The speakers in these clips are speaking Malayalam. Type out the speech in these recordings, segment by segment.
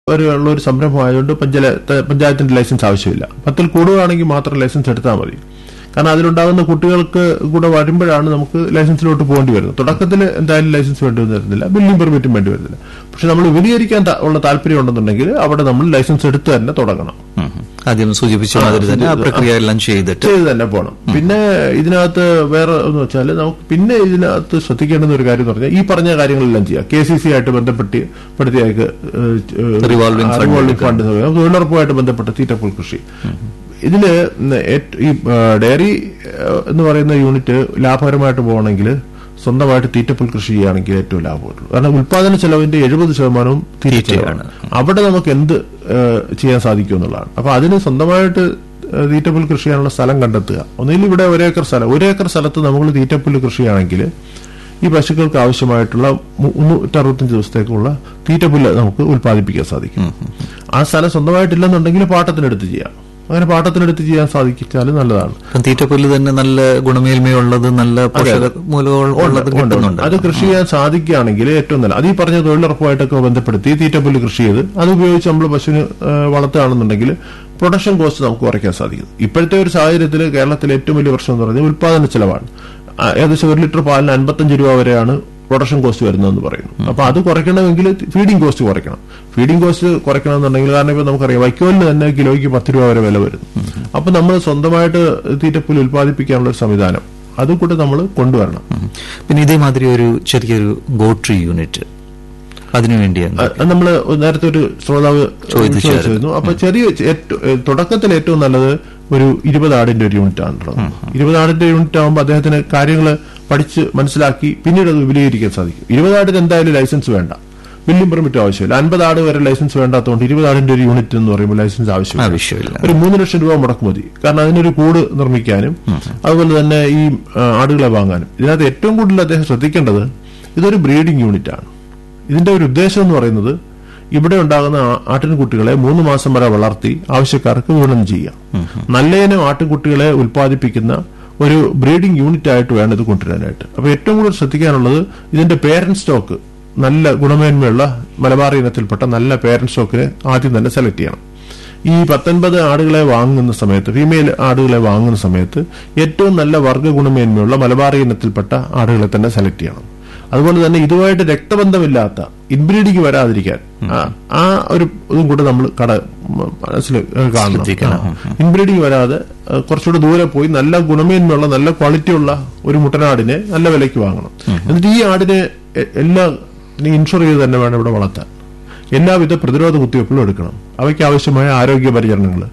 ഒരു ഉള്ള ഒരു സംരംഭം ആയതുകൊണ്ട് പഞ്ചായത്ത് പഞ്ചായത്തിന്റെ ലൈസൻസ് ആവശ്യമില്ല പത്തിൽ കൂടുകയാണെങ്കിൽ മാത്രം ലൈസൻസ് എടുത്താൽ മതി കാരണം അതിലുണ്ടാകുന്ന കുട്ടികൾക്ക് കൂടെ വരുമ്പോഴാണ് നമുക്ക് ലൈസൻസിലോട്ട് പോകേണ്ടി വരുന്നത് തുടക്കത്തിൽ എന്തായാലും ലൈസൻസ് വേണ്ടി വരുന്നില്ല ബില്ലിംഗ് പെർമിറ്റും വേണ്ടി വരുന്നില്ല പക്ഷെ നമ്മൾ വിപുലീകരിക്കാൻ ത- ഉള്ള താല്പര്യം ഉണ്ടെന്നുണ്ടെങ്കിൽ അവിടെ നമ്മൾ ലൈസൻസ് എടുത്ത് തന്നെ തുടങ്ങണം ഉം. ആദ്യം സൂചിപ്പിച്ച മാതിരി തന്നെ ആ പ്രക്രിയ എല്ലാം ചെയ്തിട്ട് ചെയ്ത് തന്നെ പോകണം പിന്നെ ഇതിനകത്ത് വേറെ എന്ന് വെച്ചാൽ നമുക്ക് പിന്നെ ഇതിനകത്ത് ശ്രദ്ധിക്കേണ്ടുന്ന ഒരു കാര്യം എന്ന് പറഞ്ഞാൽ ഈ പറഞ്ഞ കാര്യങ്ങളെല്ലാം ചെയ്യാം കെ സി സി ആയിട്ട് ബന്ധപ്പെട്ട് പെടുത്തിയാൾക്ക് Revolving fund റിവോൾവിംഗ് ഫണ്ട് തൊഴിലുറപ്പുമായിട്ട് ബന്ധപ്പെട്ട തീറ്റപ്പുൽ കൃഷി ഇതില് ഏറ്റ- ഈ ആ, ഡയറി ആ, എന്ന് പറയുന്ന യൂണിറ്റ് ലാഭകരമായിട്ട് പോകണമെങ്കിൽ സ്വന്തമായിട്ട് തീറ്റപ്പുൽ കൃഷി ചെയ്യുകയാണെങ്കിൽ ഏറ്റവും ലാഭമുള്ളൂ കാരണം ഉൽപാദന ചെലവിന്റെ എഴുപത് ശതമാനവും തീറ്റ ചെലവാണ് അവിടെ നമുക്ക് എന്ത് ആ, ചെയ്യാൻ സാധിക്കും എന്നുള്ളതാണ് അപ്പൊ അതിന് സ്വന്തമായിട്ട് ആ, തീറ്റപ്പുൽ കൃഷി ചെയ്യാനുള്ള സ്ഥലം കണ്ടെത്തുക ഒന്നുകിൽ ഇവിടെ ഒരേക്കർ സ്ഥലം ഒരേക്കർ സ്ഥലത്ത് നമ്മൾ തീറ്റപ്പുല്ല് കൃഷിയാണെങ്കിൽ ഈ പശുക്കൾക്ക് ആവശ്യമായിട്ടുള്ള മു- മുന്നൂറ്ററുപത്തഞ്ച് ദിവസത്തേക്കുള്ള തീറ്റപ്പുല്ല് നമുക്ക് ഉൽപ്പാദിപ്പിക്കാൻ സാധിക്കും ആ സ്ഥലം സ്വന്തമായിട്ടില്ലെന്നുണ്ടെങ്കിൽ പാട്ടത്തിനെടുത്ത് ചെയ്യാം അങ്ങനെ പാട്ടത്തിനെടുത്ത് ചെയ്യാൻ സാധിച്ചാൽ നല്ലതാണ് ഇപ്പം തീറ്റപ്പുല്ല് തന്നെ നല്ല ഗുണമേന്മയുള്ളത് നല്ല പോഷക മൂലകം ഉള്ളത് കിട്ടുന്നുണ്ട് അത് കൃഷി ചെയ്യാൻ സാധിക്കുകയാണെങ്കിൽ ഏറ്റവും നല്ല അത് ഈ പറഞ്ഞ തൊഴിലുറപ്പുമായിട്ടൊക്കെ ബന്ധപ്പെടുത്തി തീറ്റപ്പുല്ല് കൃഷി ചെയ്ത് അത് ഉപയോഗിച്ച് നമ്മൾ പശുവിന് ആ, വളർത്തുകയാണെന്നുണ്ടെങ്കിൽ പ്രൊഡക്ഷൻ കോസ്റ്റ് നമുക്ക് കുറയ്ക്കാൻ സാധിക്കും ഇപ്പോഴത്തെ ഒരു സാഹചര്യത്തിൽ കേരളത്തിലെ ഏറ്റവും വലിയ പ്രശ്നം എന്ന് പറയുന്നത് ഉൽപാദന ചെലവാണ് ആ, ഏകദേശം ഒരു ലിറ്റർ പാലിന് അൻപത്തഞ്ച് രൂപ വരെയാണ് പ്രൊഡക്ഷൻ കോസ്റ്റ് വരുന്നതെന്ന് പറയുന്നു അപ്പൊ അത് കുറയ്ക്കണമെങ്കിൽ ഫീഡിംഗ് കോസ്റ്റ് കുറയ്ക്കണം ഫീഡിംഗ് കോസ്റ്റ് കുറയ്ക്കണമെന്നുണ്ടെങ്കിൽ കാരണം ഇപ്പൊ നമുക്കറിയാം വൈക്കോലിന് തന്നെ കിലോയ്ക്ക് പത്ത് രൂപ വരെ വില വരുന്നു അപ്പൊ നമ്മൾ സ്വന്തമായിട്ട് തീറ്റപ്പുല്ല് ഉൽപ്പാദിപ്പിക്കാനുള്ള ഒരു സംവിധാനം അതും കൂടെ നമ്മൾ കൊണ്ടുവരണം ഉം. പിന്നെ ഇതേമാതിരി ഒരു ചെറിയൊരു ഗോട്രി യൂണിറ്റ് അതിനുവേണ്ടി എന്താ നമ്മൾ നേരത്തെ ഒരു ശ്രോതാവ് ചോദിച്ചായിരുന്നു. ചോദിച്ചിരുന്നു അപ്പൊ ചെറിയ ഏറ്റവും തുടക്കത്തിൽ ഏറ്റവും നല്ലത് ഒരു ഇരുപത് ആടിന്റെ ഒരു യൂണിറ്റ് ആണുള്ളത് ഇരുപത് ആടിന്റെ യൂണിറ്റ് ആകുമ്പോൾ അദ്ദേഹത്തിന് കാര്യങ്ങൾ പഠിച്ച് മനസ്സിലാക്കി പിന്നീട് അത് വിപുലീകരിക്കാൻ സാധിക്കും ഇരുപത് ആടിന് എന്തായാലും ലൈസൻസ് വേണ്ട ബില്ലിംഗ് പെർമിറ്റ് ആവശ്യമില്ല അൻപത് ആട് വരെ ലൈസൻസ് വേണ്ടാത്തതുകൊണ്ട് ഇരുപത് ആടിന്റെ ഒരു യൂണിറ്റ് എന്ന് പറയുമ്പോൾ ലൈസൻസ് ആവശ്യമില്ല ആവശ്യമില്ല ഒരു മൂന്ന് ലക്ഷം രൂപ മുടക്ക് മതി കാരണം അതിനൊരു കൂട് നിർമ്മിക്കാനും അതുപോലെ തന്നെ ഈ ആ, ആടുകളെ വാങ്ങാനും ഇതിനകത്ത് ഏറ്റവും കൂടുതൽ അദ്ദേഹം ശ്രദ്ധിക്കേണ്ടത് ഇതൊരു ബ്രീഡിംഗ് യൂണിറ്റ് ആണ് ഇതിന്റെ ഒരു ഉദ്ദേശം എന്ന് പറയുന്നത് ഇവിടെ ഉണ്ടാകുന്ന ആ- ആട്ടിൻകുട്ടികളെ മൂന്ന് മാസം വരെ വളർത്തി ആവശ്യക്കാർക്ക് വിപണനം ചെയ്യാം നല്ലയിനം ആട്ടിൻകുട്ടികളെ ഉൽപ്പാദിപ്പിക്കുന്ന ഒരു ബ്രീഡിംഗ് യൂണിറ്റ് ആയിട്ട് വേണം ഇത് കൊണ്ടുവരാനായിട്ട് അപ്പൊ ഏറ്റവും കൂടുതൽ ശ്രദ്ധിക്കാനുള്ളത് ഇതിന്റെ പേരന്റ് സ്റ്റോക്ക് നല്ല ഗുണമേന്മയുള്ള മലബാർ ഇനത്തിൽപ്പെട്ട നല്ല പേരന്റ് സ്റ്റോക്കിനെ ആദ്യം തന്നെ സെലക്ട് ചെയ്യണം ഈ പത്തൊൻപത് ആടുകളെ വാങ്ങുന്ന സമയത്ത് ഫീമെയിൽ ആടുകളെ വാങ്ങുന്ന സമയത്ത് ഏറ്റവും നല്ല വർഗ്ഗ ഗുണമേന്മയുള്ള മലബാറി ഇനത്തിൽപ്പെട്ട ആടുകളെ തന്നെ സെലക്ട് ചെയ്യണം അതുപോലെ തന്നെ ഇതുമായിട്ട് രക്തബന്ധമില്ലാത്ത ഇൻബ്രീഡിങ് വരാതിരിക്കാൻ ആ- ആ ഒരു ഇതും കൂടെ നമ്മൾ കട മ- മനസ്സിൽ ഏ, കാണണം ശ്രദ്ധിക്കണം. ഇൻബ്രീഡിങ് വരാതെ ഏ, കുറച്ചുകൂടെ ദൂരെ പോയി നല്ല ഗുണമേന്മയുള്ള നല്ല ക്വാളിറ്റി ഉള്ള ഒരു മുട്ടനാടിനെ നല്ല വിലയ്ക്ക് വാങ്ങണം എന്നിട്ട് ഈ ആടിനെ എ- എല്ലാ ഇൻഷുർ ചെയ്ത് തന്നെ വേണം ഇവിടെ വളർത്താൻ എല്ലാവിധ പ്രതിരോധ കുത്തിവയ്പ്പുകളും എടുക്കണം അവയ്ക്ക് ആവശ്യമായ ആരോഗ്യ പരിചരണങ്ങൾ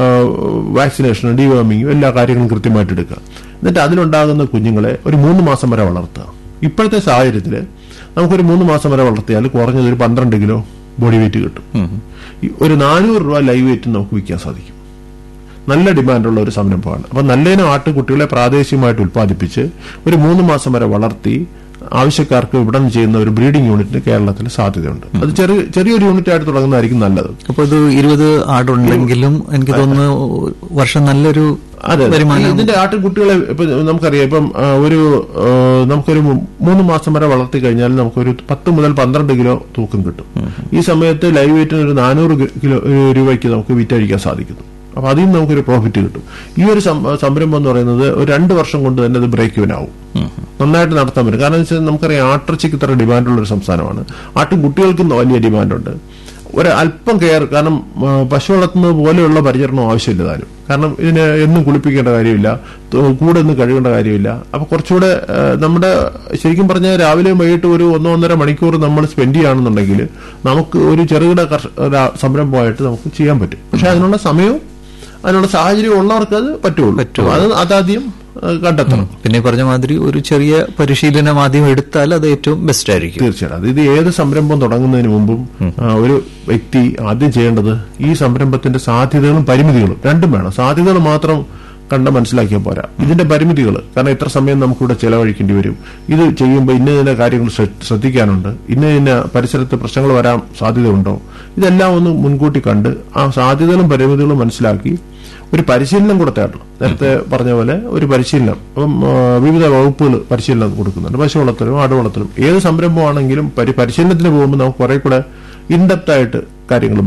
വാക്സിനേഷൻ ഡിവേമിങ് എല്ലാ കാര്യങ്ങളും കൃത്യമായിട്ട് എടുക്കുക എന്നിട്ട് അതിലുണ്ടാകുന്ന കുഞ്ഞുങ്ങളെ ഒരു മൂന്ന് മാസം വരെ വളർത്തുക ഇപ്പോഴത്തെ സാഹചര്യത്തിൽ നമുക്കൊരു മൂന്ന് മാസം വരെ വളർത്തിയാൽ കുറഞ്ഞത് ഒരു പന്ത്രണ്ട് കിലോ ബോഡി വെയിറ്റ് കിട്ടും ഈ ഒരു നാനൂറ് രൂപ ലൈവ് വെയിറ്റ് നമുക്ക് വിൽക്കാൻ സാധിക്കും നല്ല ഡിമാൻഡുള്ള ഒരു സംരംഭമാണ് അപ്പൊ നല്ലതിനും ആട്ടുകുട്ടികളെ പ്രാദേശികമായിട്ട് ഉൽപ്പാദിപ്പിച്ച് ഒരു മൂന്ന് മാസം വരെ വളർത്തി ആവശ്യക്കാർക്ക് വിപണനം ചെയ്യുന്ന ഒരു ബ്രീഡിംഗ് യൂണിറ്റിന് കേരളത്തിൽ സാധ്യതയുണ്ട് അത് ചെറിയ ചെറിയൊരു യൂണിറ്റ് ആയിട്ട് തുടങ്ങുന്നതായിരിക്കും നല്ലത് അപ്പൊ ഇത് ഇരുപത് ആടുണ്ടെങ്കിലും എനിക്ക് തോന്നുന്നു വർഷം നല്ലൊരു അതെ അതെ. വരുമാനം ഇതിന്റെ ആട്ടിൻകുട്ടികളെ ഇപ്പൊ നമുക്കറിയാം ഇപ്പം ആ, ഒരു ആ, നമുക്കൊരു മൂ- മൂന്ന് മാസം വരെ വളർത്തി കഴിഞ്ഞാൽ നമുക്കൊരു പത്ത് മുതൽ പന്ത്രണ്ട് കിലോ തൂക്കം കിട്ടും ഈ സമയത്ത് ലൈവ് വെയിറ്റിന് ഒരു നാനൂറ് കിലോ രൂപയ്ക്ക് നമുക്ക് വിറ്റഴിക്കാൻ സാധിക്കുന്നു അപ്പൊ അതിൽ നിന്ന് നമുക്കൊരു പ്രോഫിറ്റ് കിട്ടും ഈ ഒരു സം- സംരംഭം എന്ന് പറയുന്നത് ഒരു രണ്ട് വർഷം കൊണ്ട് തന്നെ അത് ബ്രേക്ക് ഇവനാവും നന്നായിട്ട് നടത്താൻ പറ്റും കാരണം എന്ന് വെച്ചാൽ നമുക്കറിയാം ആട്ടിറച്ചിക്ക് ഇത്ര ഡിമാൻഡുള്ള ഒരു സംസ്ഥാനമാണ് ആട്ടിൻകുട്ടികൾക്കും വലിയ ഡിമാൻഡുണ്ട് ഒരു അല്പം കെയർ കാരണം ആ, പശു വളർത്തുന്നത് പോലെയുള്ള പരിചരണം ആവശ്യമില്ല താനും കാരണം ഇതിനെ എന്നും കുളിപ്പിക്കേണ്ട കാര്യമില്ല ത- കൂടെ ഒന്നും കഴുകേണ്ട കാര്യമില്ല അപ്പൊ കുറച്ചുകൂടെ ആ, നമ്മുടെ ശരിക്കും പറഞ്ഞാൽ രാവിലെയും വൈകിട്ട് ഒരു ഒന്നോ ഒന്നര മണിക്കൂർ നമ്മൾ സ്പെൻഡ് ചെയ്യുകയാണെന്നുണ്ടെങ്കിൽ നമുക്ക് ഒരു ചെറുകിട കർഷ ഒരു സംരംഭമായിട്ട് നമുക്ക് ചെയ്യാൻ പറ്റും പക്ഷെ അതിനുള്ള സമയവും അതിനുള്ള സാഹചര്യം ഉള്ളവർക്ക് അത് പറ്റുള്ളൂ അപ്പൊ അത് അതാദ്യം ആ, കണ്ടെത്തണം പിന്നെ ഈ പറഞ്ഞ മാതിരി ഒരു ചെറിയ പരിശീലനം ആദ്യം എടുത്താൽ അത് ഏറ്റവും ബെസ്റ്റ് ആയിരിക്കും തീർച്ചയായിട്ടും അത് ഇത് ഏത് സംരംഭം തുടങ്ങുന്നതിന് മുമ്പും ആ, ഒരു വ്യക്തി ആദ്യം ചെയ്യേണ്ടത് ഈ സംരംഭത്തിന്റെ സാധ്യതകളും പരിമിതികളും രണ്ടും വേണം സാധ്യതകൾ മാത്രം കണ്ട മനസ്സിലാക്കിയാൽ പോരാ ഇതിന്റെ പരിമിതികൾ കാരണം എത്ര സമയം നമുക്കിവിടെ ചെലവഴിക്കേണ്ടി വരും ഇത് ചെയ്യുമ്പോൾ ഇന്ന ഇന്ന കാര്യങ്ങൾ ശ്ര- ശ്രദ്ധിക്കാനുണ്ട് ഇന്ന ഇന്ന പരിസരത്ത് പ്രശ്നങ്ങൾ വരാൻ സാധ്യതയുണ്ടോ ഇതെല്ലാം ഒന്ന് മുൻകൂട്ടി കണ്ട് ആ സാധ്യതകളും പരിമിതികളും മനസ്സിലാക്കി ഒരു പരിശീലനം കൂടെ തേടണം നേരത്തെ പറഞ്ഞ പോലെ ഒരു പരിശീലനം അപ്പം ആ, വിവിധ വകുപ്പുകൾ പരിശീലനം കൊടുക്കുന്നുണ്ട് പശു വളർത്തലും ആട് വളർത്തലും ഏത് സംരംഭമാണെങ്കിലും പരി പരിശീലനത്തിന് പോകുമ്പോൾ നമുക്ക് കുറെ കൂടെ ഇൻഡെപ്ത് ആയിട്ട് കാര്യങ്ങൾ